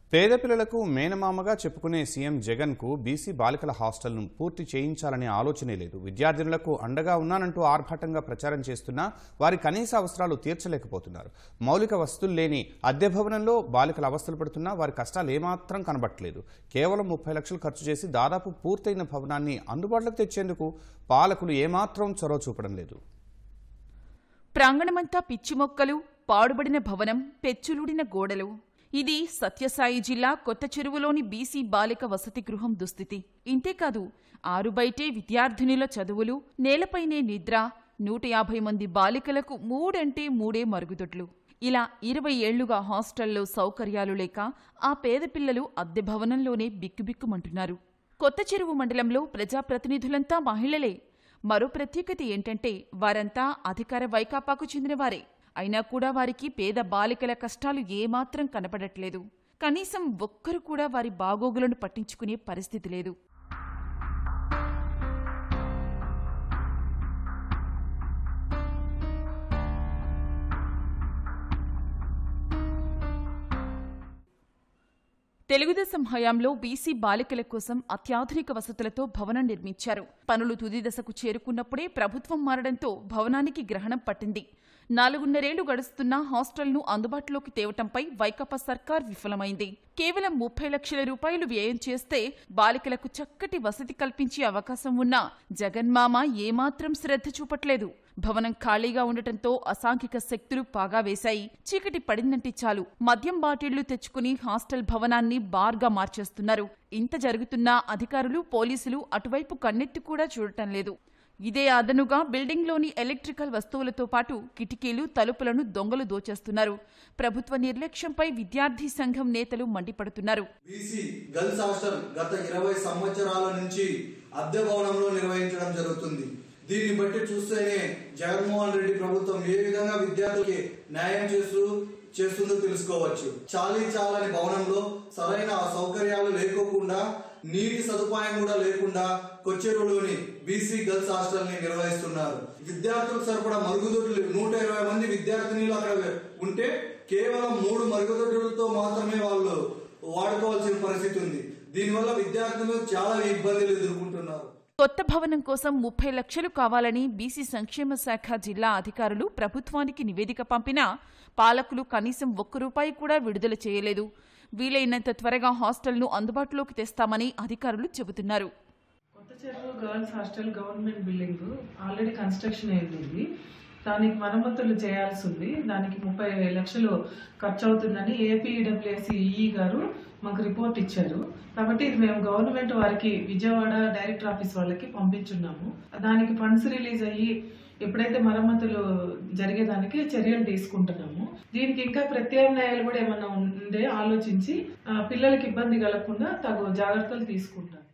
పేద పిల్లలకు మేనమామగా చెప్పుకునే సీఎం జగన్ కు బీసీ బాలికల హాస్టల్ను పూర్తి చేయించాలనే ఆలోచనే లేదు విద్యార్థినులకు అండగా ఉన్నానంటూ ఆర్భాటంగా ప్రచారం చేస్తున్నా వారి కనీస అవసరాలు తీర్చలేకపోతున్నారు మౌలిక వస్తువులు లేని అద్దె భవనంలో బాలికలు అవస్థలు పడుతున్నా వారి కష్టాలు ఏమాత్రం కనబట్టలేదు కేవలం ముప్పై లక్షలు ఖర్చు చేసి దాదాపు పూర్తయిన భవనాన్ని అందుబాటులోకి తెచ్చేందుకు పాలకులు ఏమాత్రం చొరవ చూపడం లేదు ప్రాంగణమంతా పిచ్చి మొక్కలు పాడుబడిన భవనం పెచ్చులుడిన గోడలు ఇది సత్యసాయి జిల్లా కొత్త చెరువులోని బీసీ బాలిక వసతి గృహం దుస్థితి ఇంతేకాదు ఆరు బయటే విద్యార్థినుల చదువులు నేలపైనే నిద్ర నూట యాభై మంది బాలికలకు మూడంటే మూడే మరుగుదొడ్లు ఇలా ఇరవై ఏళ్లుగా హాస్టల్లో సౌకర్యాలు లేక ఆ పేద పిల్లలు అద్దె భవనంలోనే బిక్కుబిక్కుమంటున్నారు కొత్త చెరువు మండలంలో ప్రజాప్రతినిధులంతా మహిళలే మరో ప్రత్యేకత ఏంటంటే వారంతా అధికార వైకాపాకు చెందినవారే అయినా కూడా వారికి పేద బాలికల కష్టాలు ఏమాత్రం కనపడట్లేదు కనీసం ఒక్కరు కూడా వారి బాగోగులను పట్టించుకునే పరిస్థితి లేదు తెలుగుదేశం హయాంలో బీసీ బాలికల కోసం అత్యాధునిక వసతులతో భవనం నిర్మించారు పనులు తుది దశకు చేరుకున్నప్పుడే ప్రభుత్వం మారడంతో భవనానికి గ్రహణం పట్టింది నాలుగున్నరేళ్లు గడుస్తున్నా హాస్టల్ను అందుబాటులోకి తేవటంపై వైకాపా సర్కార్ విఫలమైంది కేవలం ముప్పై లక్షల రూపాయలు వ్యయం చేస్తే బాలికలకు చక్కటి వసతి కల్పించే అవకాశం ఉన్నా జగన్మామ ఏమాత్రం శ్రద్ధ చూపట్లేదు భవనం ఖాళీగా ఉండటంతో అసాంఘిక శక్తులు పాగా వేశాయి చీకటి పడిందంటే చాలు మద్యం బాటిళ్లు తెచ్చుకుని హాస్టల్ భవనాన్ని బార్గా మార్చేస్తున్నారు ఇంత జరుగుతున్నా అధికారులు పోలీసులు అటువైపు కన్నెత్తి కూడా చూడటం లేదు ఇదే అదనుగా బిల్డింగ్లోని ఎలక్ట్రికల్ వస్తువులతో పాటు కిటికీలు తలుపులను దొంగలు దోచేస్తున్నారు ప్రభుత్వ నిర్లక్ష్యంపై విద్యార్థి సంఘం నేతలు మండిపడుతున్నారు బీసీ గర్ల్స్ హాస్టల్ గత ఇరవై సంవత్సరాల నుంచి అద్దె భవనంలో నిర్వహించడం జరుగుతుంది దీన్ని బట్టి చూస్తేనే జగన్మోహన్ రెడ్డి ప్రభుత్వం ఏ విధంగా విద్యార్థులకి న్యాయం చేస్తూ చేస్తుందో తెలుసుకోవచ్చు చాలీ చాలని భవనంలో సరైన సౌకర్యాలు లేకోకుండా నీటి సదుపాయం కూడా లేకుండా కొచ్చేరులోని బీసీ గర్ల్స్ హాస్టల్ ని నిర్వహిస్తున్నారు విద్యార్థులకు సరిపడా మరుగుదొడ్లు నూట ఇరవై మంది విద్యార్థినులు అక్కడ ఉంటే కేవలం మూడు మరుగుదొడ్లతో మాత్రమే వాళ్ళు వాడుకోవాల్సిన పరిస్థితి ఉంది దీనివల్ల విద్యార్థులు చాలా ఇబ్బందులు ఎదుర్కొంటున్నారు కొత్త భవనం కోసం ముప్పై లక్షలు కావాలని బీసీ సంక్షేమ శాఖ జిల్లా అధికారులు ప్రభుత్వానికి నివేదిక పంపినా పాలకులు కనీసం ఒక్క రూపాయి కూడా విడుదల చేయలేదు వీలైనంత త్వరగా హాస్టల్ను అందుబాటులోకి తెస్తామని అధికారులు చెబుతున్నారు కొత్త చెరువు girls hostel government building already construction అయింది దానికి మరమ్మతులు చేయాల్సి ఉంది దానికి ముప్పై లక్షలు ఖర్చు అవుతుందని ఏపీడబ్ల్యూఎస్సి ఈఈ గారు మాకు రిపోర్ట్ ఇచ్చారు కాబట్టి ఇది మేము గవర్నమెంట్ వారికి విజయవాడ డైరెక్టర్ ఆఫీస్ వాళ్ళకి పంపించున్నాము దానికి ఫండ్స్ రిలీజ్ అయ్యి ఎప్పుడైతే మరమ్మతులు జరిగేదానికి చర్యలు తీసుకుంటున్నాము దీనికి ఇంకా ప్రత్యామ్నాయాలు కూడా ఏమన్నా ఉండే ఆలోచించి ఆ, పిల్లలకి ఇబ్బంది కలగకుండా తగు జాగ్రత్తలు తీసుకుంటాం